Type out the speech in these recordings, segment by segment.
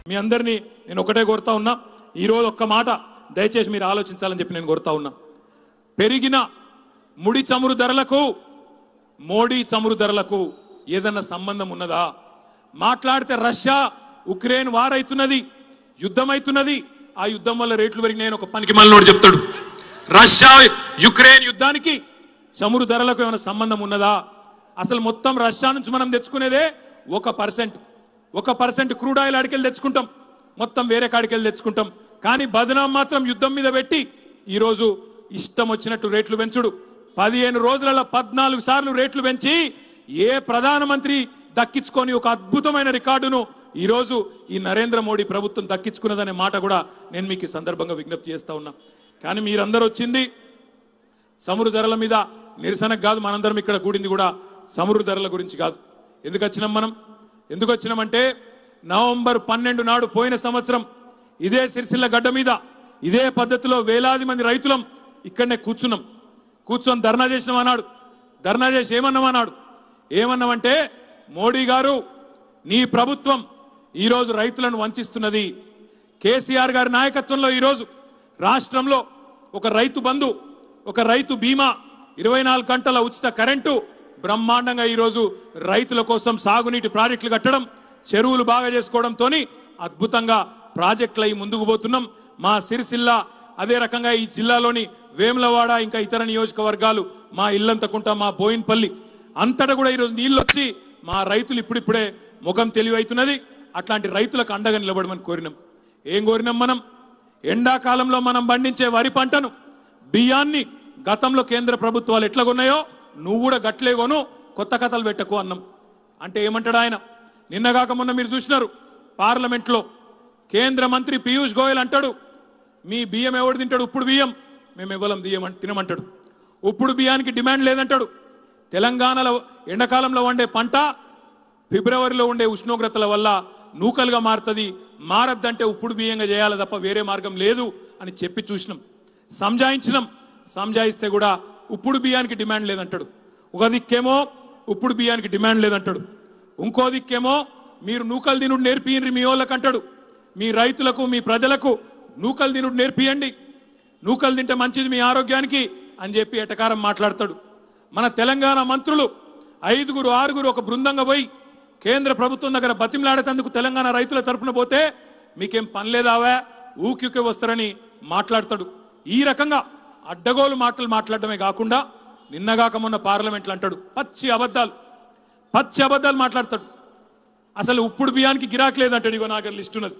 మీ అందరినీ నేను ఒకటే కోరుతా ఉన్నా ఈరోజు ఒక్క మాట దయచేసి మీరు ఆలోచించాలని చెప్పి నేను కోరుతా ఉన్నా పెరిగిన ముడి చమురు ధరలకు మోడీ చమురు ధరలకు ఏదన్నా సంబంధం ఉన్నదా మాట్లాడితే రష్యా ఉక్రెయిన్ వారైతున్నది యుద్ధం అవుతున్నది ఆ యుద్ధం వల్ల రేట్లు పెరిగినాయని ఒక పనికి మళ్ళీ చెప్తాడు రష్యా యుక్రెయిన్ యుద్ధానికి చమురు ధరలకు ఏమైనా సంబంధం ఉన్నదా అసలు మొత్తం రష్యా నుంచి మనం తెచ్చుకునేదే ఒక పర్సెంట్ ఒక పర్సెంట్ క్రూడ్ ఆయిల్ అడికెళ్ళి తెచ్చుకుంటాం మొత్తం వేరే కాడికెళ్ళి తెచ్చుకుంటాం కానీ బదనాం మాత్రం యుద్ధం మీద పెట్టి ఈరోజు ఇష్టం వచ్చినట్టు రేట్లు పెంచుడు పదిహేను రోజులలో పద్నాలుగు సార్లు రేట్లు పెంచి ఏ ప్రధానమంత్రి దక్కించుకొని ఒక అద్భుతమైన రికార్డును ఈరోజు ఈ నరేంద్ర మోడీ ప్రభుత్వం దక్కించుకున్నదనే మాట కూడా నేను మీకు ఈ సందర్భంగా విజ్ఞప్తి చేస్తా ఉన్నా కానీ మీరందరూ వచ్చింది చమురు ధరల మీద నిరసనకు కాదు మనందరం ఇక్కడ కూడింది కూడా చమురు ధరల గురించి కాదు ఎందుకు వచ్చినాం మనం ఎందుకు వచ్చినామంటే నవంబర్ పన్నెండు నాడు పోయిన సంవత్సరం ఇదే సిరిసిల్ల గడ్డ మీద ఇదే పద్ధతిలో వేలాది మంది రైతులం ఇక్కడనే కూర్చున్నాం కూర్చొని ధర్నా చేసినాం అన్నాడు ధర్నా చేసి ఏమన్నామన్నాడు ఏమన్నామంటే మోడీ గారు నీ ప్రభుత్వం ఈరోజు రైతులను వంచిస్తున్నది కేసీఆర్ గారి నాయకత్వంలో ఈరోజు రాష్ట్రంలో ఒక రైతు బంధు ఒక రైతు బీమా ఇరవై నాలుగు గంటల ఉచిత కరెంటు బ్రహ్మాండంగా ఈరోజు రైతుల కోసం సాగునీటి ప్రాజెక్టులు కట్టడం చెరువులు బాగా చేసుకోవడంతో అద్భుతంగా ప్రాజెక్టులు అయి ముందుకు పోతున్నాం మా సిరిసిల్ల అదే రకంగా ఈ జిల్లాలోని వేములవాడ ఇంకా ఇతర నియోజకవర్గాలు మా ఇల్లంతకుంట మా బోయిన్పల్లి అంతటా కూడా ఈరోజు నీళ్ళు వచ్చి మా రైతులు ఇప్పుడిప్పుడే ముఖం తెలివైతున్నది అట్లాంటి రైతులకు అండగా నిలబడమని కోరినాం ఏం కోరినాం మనం ఎండాకాలంలో మనం పండించే వరి పంటను బియ్యాన్ని గతంలో కేంద్ర ప్రభుత్వాలు ఎట్లా కొన్నాయో నువ్వు కూడా గట్లే కొను కొత్త కథలు పెట్టకు అన్నాం అంటే ఏమంటాడు ఆయన నిన్నగాక మొన్న మీరు చూసినారు పార్లమెంట్లో కేంద్ర మంత్రి పీయూష్ గోయల్ అంటాడు మీ బియ్యం ఎవడు తింటాడు ఉప్పుడు బియ్యం మేము ఇవ్వలం తీయమని తినమంటాడు ఉప్పుడు బియ్యానికి డిమాండ్ లేదంటాడు తెలంగాణలో ఎండాకాలంలో వండే పంట ఫిబ్రవరిలో ఉండే ఉష్ణోగ్రతల వల్ల నూకలుగా మారుతుంది మారద్దంటే ఉప్పుడు బియ్యంగా చేయాలి తప్ప వేరే మార్గం లేదు అని చెప్పి చూసినాం సంజాయించినాం సంజాయిస్తే కూడా ఉప్పుడు బియ్యానికి డిమాండ్ లేదంటాడు ఒక దిక్కేమో ఉప్పుడు బియ్యానికి డిమాండ్ లేదంటాడు ఇంకో దిక్కేమో మీరు నూకలు తినుడు నేర్పియండి మీ వాళ్ళకి అంటాడు మీ రైతులకు మీ ప్రజలకు నూకలు తినుడు నేర్పియండి నూకలు తింటే మంచిది మీ ఆరోగ్యానికి అని చెప్పి ఎటకారం మాట్లాడతాడు మన తెలంగాణ మంత్రులు ఐదుగురు ఆరుగురు ఒక బృందంగా పోయి కేంద్ర ప్రభుత్వం దగ్గర బతిమలాడేందుకు తెలంగాణ రైతుల తరపున పోతే మీకేం పని లేదావా ఊకికి వస్తారని మాట్లాడతాడు ఈ రకంగా అడ్డగోలు మాటలు మాట్లాడడమే కాకుండా నిన్నగాక మొన్న పార్లమెంట్లు అంటాడు పచ్చి అబద్ధాలు పచ్చి అబద్ధాలు మాట్లాడతాడు అసలు ఉప్పుడు బియ్యానికి గిరాకీ లేదంటాడు ఇగో నా దగ్గర లిస్ట్ ఉన్నది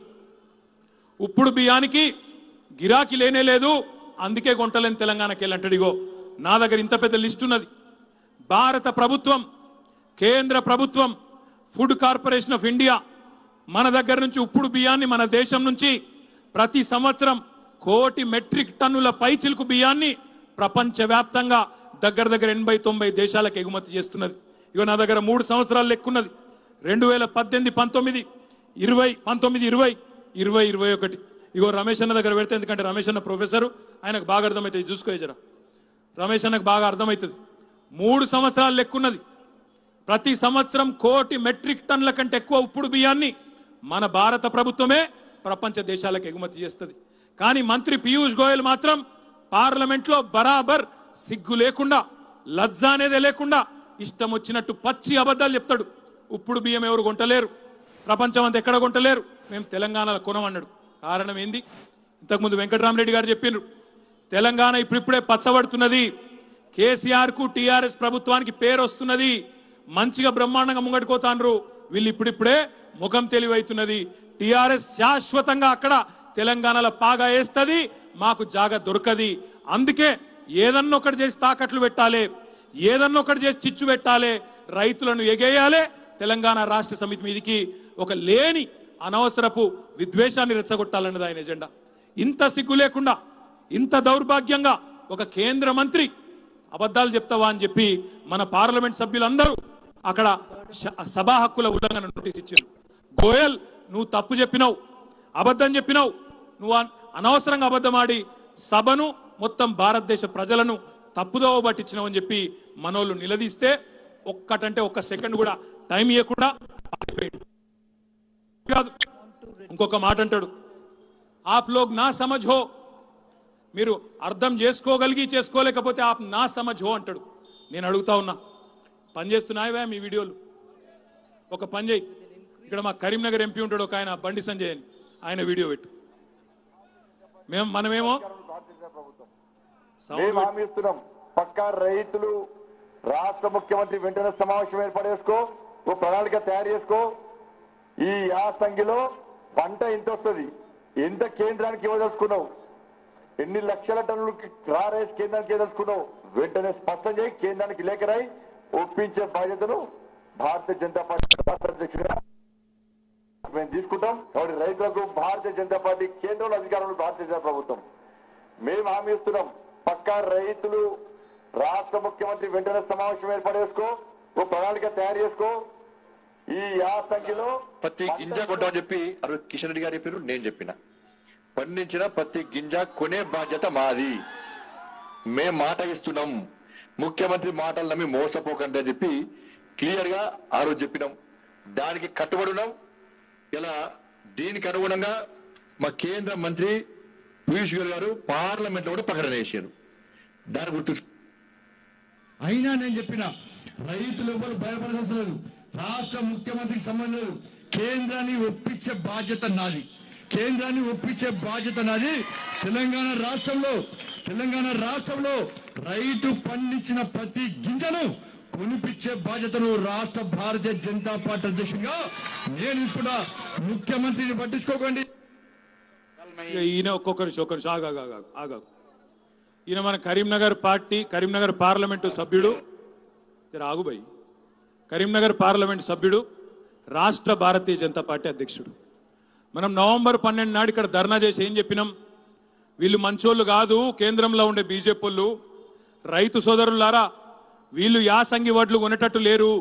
ఉప్పుడు బియ్యానికి గిరాకీ లేనే లేదు అందుకే కొంటలేని తెలంగాణకి వెళ్ళంటాడు ఇగో నా దగ్గర ఇంత పెద్ద లిస్ట్ ఉన్నది భారత ప్రభుత్వం కేంద్ర ప్రభుత్వం ఫుడ్ కార్పొరేషన్ ఆఫ్ ఇండియా మన దగ్గర నుంచి ఉప్పుడు బియ్యాన్ని మన దేశం నుంచి ప్రతి సంవత్సరం కోటి మెట్రిక్ టన్నుల పైచిలుకు బియ్యాన్ని ప్రపంచవ్యాప్తంగా దగ్గర దగ్గర ఎనభై తొంభై దేశాలకు ఎగుమతి చేస్తున్నది ఇగో నా దగ్గర మూడు సంవత్సరాలు లెక్కున్నది రెండు వేల పద్దెనిమిది పంతొమ్మిది ఇరవై పంతొమ్మిది ఇరవై ఇరవై ఇరవై ఒకటి ఇగో రమేష్ అన్న దగ్గర పెడితే ఎందుకంటే రమేష్ అన్న ప్రొఫెసరు ఆయనకు బాగా అర్థమవుతుంది చూసుకో జరా రమేష్ అన్నకు బాగా అర్థమవుతుంది మూడు సంవత్సరాలు లెక్కున్నది ప్రతి సంవత్సరం కోటి మెట్రిక్ టన్నుల కంటే ఎక్కువ ఉప్పుడు బియ్యాన్ని మన భారత ప్రభుత్వమే ప్రపంచ దేశాలకు ఎగుమతి చేస్తుంది కానీ మంత్రి పీయూష్ గోయల్ మాత్రం పార్లమెంట్లో బరాబర్ సిగ్గు లేకుండా లజ్జ అనేది లేకుండా ఇష్టం వచ్చినట్టు పచ్చి అబద్ధాలు చెప్తాడు ఉప్పుడు బియ్యం ఎవరు కొంటలేరు ప్రపంచం అంతా ఎక్కడ కొంటలేరు మేము తెలంగాణలో కొనమన్నాడు కారణం ఏంది ఇంతకుముందు వెంకటరామరెడ్డి గారు చెప్పిండ్రు తెలంగాణ ఇప్పుడిప్పుడే పచ్చబడుతున్నది కేసీఆర్ కు టిఆర్ఎస్ ప్రభుత్వానికి పేరు వస్తున్నది మంచిగా బ్రహ్మాండంగా ముంగట్టుకోతాండ్రు వీళ్ళు ఇప్పుడిప్పుడే ముఖం తెలివైతున్నది టిఆర్ఎస్ శాశ్వతంగా అక్కడ తెలంగాణలో పాగా వేస్తుంది మాకు జాగ దొరకది అందుకే ఏదన్నా ఒకటి చేసి తాకట్లు పెట్టాలి ఏదన్నా ఒకటి చేసి చిచ్చు పెట్టాలి రైతులను ఎగేయాలి తెలంగాణ రాష్ట్ర సమితి మీదికి ఒక లేని అనవసరపు విద్వేషాన్ని రెచ్చగొట్టాలన్నది ఆయన ఎజెండా ఇంత సిగ్గు లేకుండా ఇంత దౌర్భాగ్యంగా ఒక కేంద్ర మంత్రి అబద్ధాలు చెప్తావా అని చెప్పి మన పార్లమెంట్ సభ్యులందరూ అక్కడ శ- సభా హక్కుల ఉల్లంఘన నోటీస్ ఇచ్చారు గోయల్ నువ్వు తప్పు చెప్పినావు అబద్ధం చెప్పినావు నువ్వు అన్- అనవసరంగా అబద్ధం ఆడి సభను మొత్తం భారతదేశ ప్రజలను తప్పుదోవ పట్టించినావు అని చెప్పి మనోళ్ళు నిలదీస్తే ఒక్కటంటే ఒక్క సెకండ్ కూడా టైం ఇవ్వకుండా పారిపోయాడు కాదు ఇంకొక మాట అంటాడు ఆప్ లోగ్ నా సమజ్ హో మీరు అర్థం చేసుకోగలిగి చేసుకోలేకపోతే ఆప్ నా సమజ్ హో అంటాడు నేను అడుగుతా ఉన్నా పని చేస్తున్నాయా మీ వీడియోలు ఒక పని చేయి ఇక్కడ మా కరీంనగర్ ఎంపీ ఉంటాడు ఒక ఆయన బండి సంజయ్ అని ఆయన వీడియో పెట్టు మేము మనమేమో సౌండ్ మేము పెట్టు. హామీ ఇస్తున్నాం పక్కా రైతులు రాష్ట్ర ముఖ్యమంత్రి వెంటనే సమావేశం ఏర్పాటు చేసుకో ఓ ప్రణాళిక తయారు చేసుకో ఈ యాసంగిలో పంట ఎంత వస్తుంది ఎంత కేంద్రానికి ఇవ్వదలుచుకున్నావు ఎన్ని లక్షల టన్నులు రా రైస్ కేంద్రానికి ఇవ్వదలుచుకున్నావు వెంటనే స్పష్టం చేయి కేంద్రానికి లేఖ రాయి ఒప్పించే బాధ్యతను భారతీయ జనతా పార్టీ రాష్ట్ర అధ్యక్షుడిగా మేము తీసుకుంటాం కాబట్టి రైతులకు భారతీయ జనతా పార్టీ కేంద్రంలో అధికారంలో భారతీయ జనతా ప్రభుత్వం మేము హామీ ఇస్తున్నాం పక్కా రైతులు రాష్ట్ర ముఖ్యమంత్రి వెంటనే సమావేశం ఏర్పాటు చేసుకో ఓ ప్రణాళిక తయారు చేసుకో ఈ యాసంగిలో ప్రతి గింజ కొంటామని చెప్పి అరవింద్ కిషన్ రెడ్డి గారు చెప్పారు నేను చెప్పిన పండించిన ప్రతి గింజ కొనే బాధ్యత మాది మేం మాట ఇస్తున్నాం ముఖ్యమంత్రి మాటలు నమ్మి మోసపోకండి అని చెప్పి క్లియర్ గా ఆ రోజు చెప్పినాం దానికి కట్టుబడి ఉన్నాం ఇలా దీనికి అనుగుణంగా మా కేంద్ర మంత్రి పీయూష్ గోయల్ గారు పార్లమెంట్ లో కూడా ప్రకటన చేశారు దాని గుర్తు అయినా నేను చెప్పిన రైతులు ఎవరు భయపడాల్సిన లేదు రాష్ట్ర ముఖ్యమంత్రికి సంబంధం లేదు కేంద్రాన్ని ఒప్పించే బాధ్యత నాది కేంద్రాన్ని ఒప్పించే బాధ్యత నాది తెలంగాణ రాష్ట్రంలో తెలంగాణ రాష్ట్రంలో రైతు పండించిన ప్రతి గింజను కొనిపించే బాధ్యతను రాష్ట్ర భారతీయ జనతా పార్టీ అధ్యక్షుడిగా నేను తీసుకుంటా ముఖ్యమంత్రిని పట్టించుకోకండి ఇక ఈయన ఒక్కొక్కరి ఒక్కరి ఆగా ఆగా ఈయన మన కరీంనగర్ పార్టీ కరీంనగర్ పార్లమెంటు సభ్యుడు జర ఆగుబై కరీంనగర్ పార్లమెంట్ సభ్యుడు రాష్ట్ర భారతీయ జనతా పార్టీ అధ్యక్షుడు మనం నవంబర్ పన్నెండు నాడు ఇక్కడ ధర్నా చేసి ఏం చెప్పినాం వీళ్ళు మంచోళ్ళు కాదు కేంద్రంలో ఉండే బీజేపీ వాళ్ళు రైతు సోదరులారా వీళ్ళు యాసంగి వడ్లు కొనేటట్టు లేరు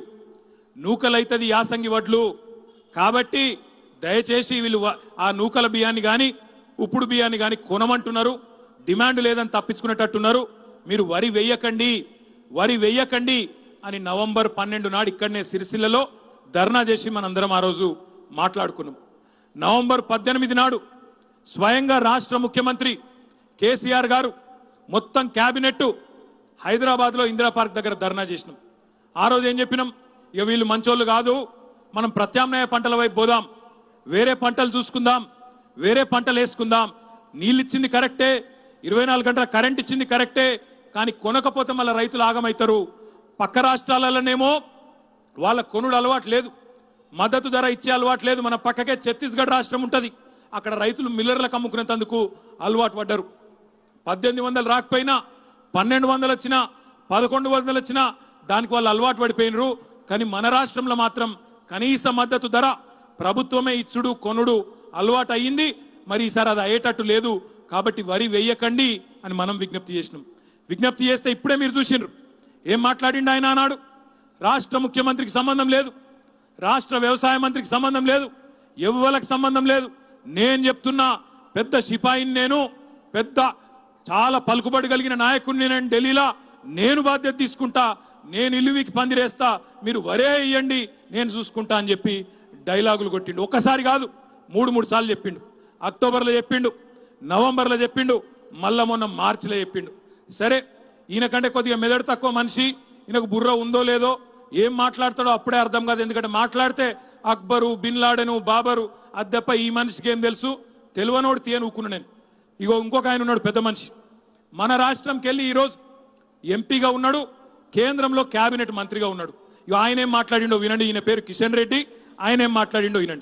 నూకలైతది యాసంగి వడ్లు కాబట్టి దయచేసి వీళ్ళు వ- ఆ నూకల బియ్యాన్ని కానీ ఉప్పుడు బియ్యాన్ని కానీ కొనమంటున్నారు డిమాండ్ లేదని తప్పించుకునేటట్టున్నారు మీరు వరి వెయ్యకండి వరి వెయ్యకండి అని నవంబర్ పన్నెండు నాడు ఇక్కడనే సిరిసిల్లలో ధర్నా చేసి మనందరం ఆ రోజు మాట్లాడుకున్నాం నవంబర్ పద్దెనిమిది నాడు స్వయంగా రాష్ట్ర ముఖ్యమంత్రి కేసీఆర్ గారు మొత్తం క్యాబినెట్ హైదరాబాద్లో ఇందిరా పార్క్ దగ్గర ధర్నా చేసినాం ఆ రోజు ఏం చెప్పినాం ఇక వీళ్ళు మంచోళ్ళు కాదు మనం ప్రత్యామ్నాయ పంటల వైపు పోదాం వేరే పంటలు చూసుకుందాం వేరే పంటలు వేసుకుందాం నీళ్ళు ఇచ్చింది కరెక్టే ఇరవై నాలుగు గంటల కరెంట్ ఇచ్చింది కరెక్టే కానీ కొనకపోతే మళ్ళీ రైతులు ఆగమవుతారు పక్క రాష్ట్రాలలోనేమో వాళ్ళ కొనుడు అలవాటు లేదు మద్దతు ధర ఇచ్చే అలవాటు లేదు మన పక్కకే ఛత్తీస్గఢ్ రాష్ట్రం ఉంటుంది అక్కడ రైతులు మిల్లర్లకు అమ్ముకునేందుకు అలవాటు పడ్డారు పద్దెనిమిది వందలు రాకపోయినా పన్నెండు వందలు వచ్చినా పదకొండు వందలు వచ్చినా దానికి వాళ్ళు అలవాటు పడిపోయినరు కానీ మన రాష్ట్రంలో మాత్రం కనీస మద్దతు ధర ప్రభుత్వమే ఇచ్చుడు కొనుడు అలవాటు అయ్యింది మరి ఈసారి అది అయ్యేటట్టు లేదు కాబట్టి వరి వెయ్యకండి అని మనం విజ్ఞప్తి చేసినాం విజ్ఞప్తి చేస్తే ఇప్పుడే మీరు చూసిండ్రు ఏం మాట్లాడిండు ఆయన అన్నాడు రాష్ట్ర ముఖ్యమంత్రికి సంబంధం లేదు రాష్ట్ర వ్యవసాయ మంత్రికి సంబంధం లేదు ఎవ్వలకు సంబంధం లేదు నేను చెప్తున్నా పెద్ద సిపాయిని నేను పెద్ద చాలా పలుకుబడి కలిగిన నాయకుడిని నేను ఢిల్లీలో నేను బాధ్యత తీసుకుంటా నేను ఇల్లువికి పందిరేస్తా మీరు వరే ఇయ్యండి నేను చూసుకుంటా అని చెప్పి డైలాగులు కొట్టిండు ఒక్కసారి కాదు మూడు మూడు సార్లు చెప్పిండు అక్టోబర్లో చెప్పిండు నవంబర్లో చెప్పిండు మళ్ళా మొన్న మార్చిలో చెప్పిండు సరే ఈయన కంటే కొద్దిగా మెదడు తక్కువ మనిషి ఈయనకు బుర్ర ఉందో లేదో ఏం మాట్లాడతాడో అప్పుడే అర్థం కాదు ఎందుకంటే మాట్లాడితే అక్బరు బిన్ లాడెను బాబరు అది తప్ప ఈ మనిషికి ఏం తెలుసు తెలివనోడు తీయను ఊకును నేను ఇగో ఇంకొక ఆయన ఉన్నాడు పెద్ద మనిషి మన రాష్ట్రంకి వెళ్ళి ఈరోజు ఎంపీగా ఉన్నాడు కేంద్రంలో కేబినెట్ మంత్రిగా ఉన్నాడు ఇక ఆయన ఏం మాట్లాడిండో వినండి ఈయన పేరు కిషన్ రెడ్డి ఆయన ఏం మాట్లాడిండో వినండి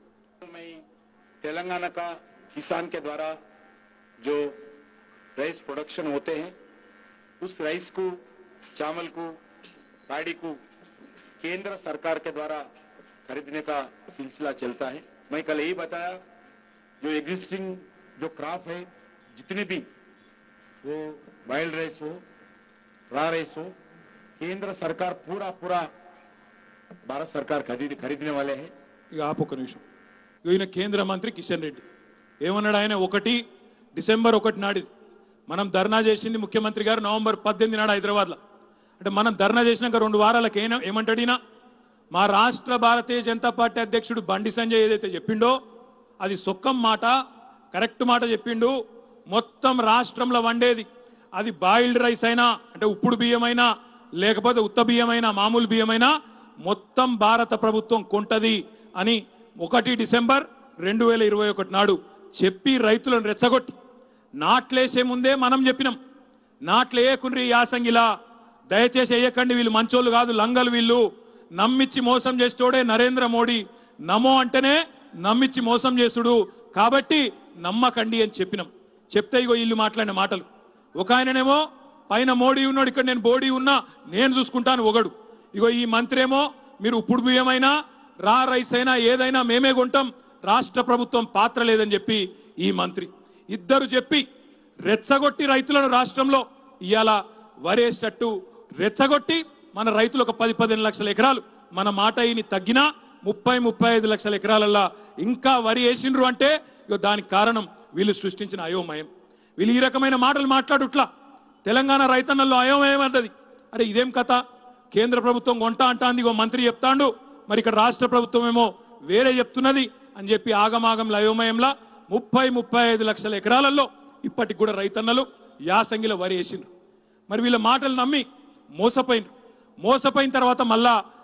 में तेलंगाना का किसान के द्वारा जो राइस प्रोडक्शन होते हैं उस राइस को चावल को पैडी को केंद्र सरकार के द्वारा खरीदने का सिलसिला चलता है मैं कल यही बताया जो एग्जिस्टिंग जो क्रॉप है जितने भी वो वाइल्ड राइस हो रा राइस हो केंद्र सरकार पूरा पूरा भारत सरकार खरीद खरीदने वाले हैं ఇక ఆపు ఒక నిమిషం ఇగో ఈయన కేంద్ర మంత్రి కిషన్ రెడ్డి ఏమన్నాడు ఆయన ఒకటి డిసెంబర్ ఒకటి నాడిది మనం ధర్నా చేసింది ముఖ్యమంత్రి గారు నవంబర్ పద్దెనిమిది నాడు హైదరాబాద్లో అంటే మనం ధర్నా చేసినాక రెండు వారాలకు ఏన ఏమంటాడు ఈయన మా రాష్ట్ర భారతీయ జనతా పార్టీ అధ్యక్షుడు బండి సంజయ్ ఏదైతే చెప్పిండో అది సొక్కం మాట కరెక్ట్ మాట చెప్పిండు మొత్తం రాష్ట్రంలో వండేది అది బాయిల్డ్ రైస్ అయినా అంటే ఉప్పుడు బియ్యమైనా లేకపోతే ఉత్త బియ్యమైనా మామూలు బియ్యమైనా మొత్తం భారత ప్రభుత్వం కొంటది అని ఒకటి డిసెంబర్ రెండు వేల ఇరవై ఒకటి నాడు చెప్పి రైతులను రెచ్చగొట్టి నాట్లేసే ముందే మనం చెప్పినాం నాట్లేయకుండ్రి యాసంగిలా దయచేసి వేయకండి వీళ్ళు మంచోళ్ళు కాదు లంగలు వీళ్ళు నమ్మిచ్చి మోసం చేసేటోడే నరేంద్ర మోడీ నమో అంటేనే నమ్మిచ్చి మోసం చేసుడు కాబట్టి నమ్మకండి అని చెప్పినాం చెప్తే ఇగో వీళ్ళు మాట్లాడిన మాటలు ఒక ఆయననేమో పైన మోడీ ఉన్నాడు ఇక్కడ నేను బోడీ ఉన్నా నేను చూసుకుంటాను ఒకడు ఇగో ఈ మంత్రి ఏమో మీరు ఉప్పుడు బియ్యమైనా రా రైస్ అయినా ఏదైనా మేమే కొంటాం రాష్ట్ర ప్రభుత్వం పాత్ర లేదని చెప్పి ఈ మంత్రి ఇద్దరు చెప్పి రెచ్చగొట్టి రైతులను రాష్ట్రంలో ఇవాళ వరేసేటట్టు రెచ్చగొట్టి మన రైతులు ఒక పది పదిహేను లక్షల ఎకరాలు మన మాట ఈని తగ్గినా ముప్పై ముప్పై ఐదు లక్షల ఎకరాలల్లా ఇంకా వరి వేసిండ్రు అంటే ఇగో దానికి కారణం వీళ్ళు సృష్టించిన అయోమయం వీళ్ళు ఈ రకమైన మాటలు మాట్లాడుట్లా తెలంగాణ రైతన్నల్లో అయోమయం అన్నది అరే ఇదేం కథ కేంద్ర ప్రభుత్వం కొంట అంటాంది ఇగో మంత్రి చెప్తాండు మరి ఇక్కడ రాష్ట్ర ప్రభుత్వం ఏమో వేరే చెప్తున్నది అని చెప్పి ఆగమాగంలో అయోమయంలా ముప్పై ముప్పై ఐదు లక్షల ఎకరాలలో ఇప్పటికి కూడా రైతన్నలు యాసంగిలో వరి వేసిండ్రు మరి వీళ్ళ మాటలు నమ్మి మోసపోయినరు మోసపోయిన తర్వాత మళ్ళా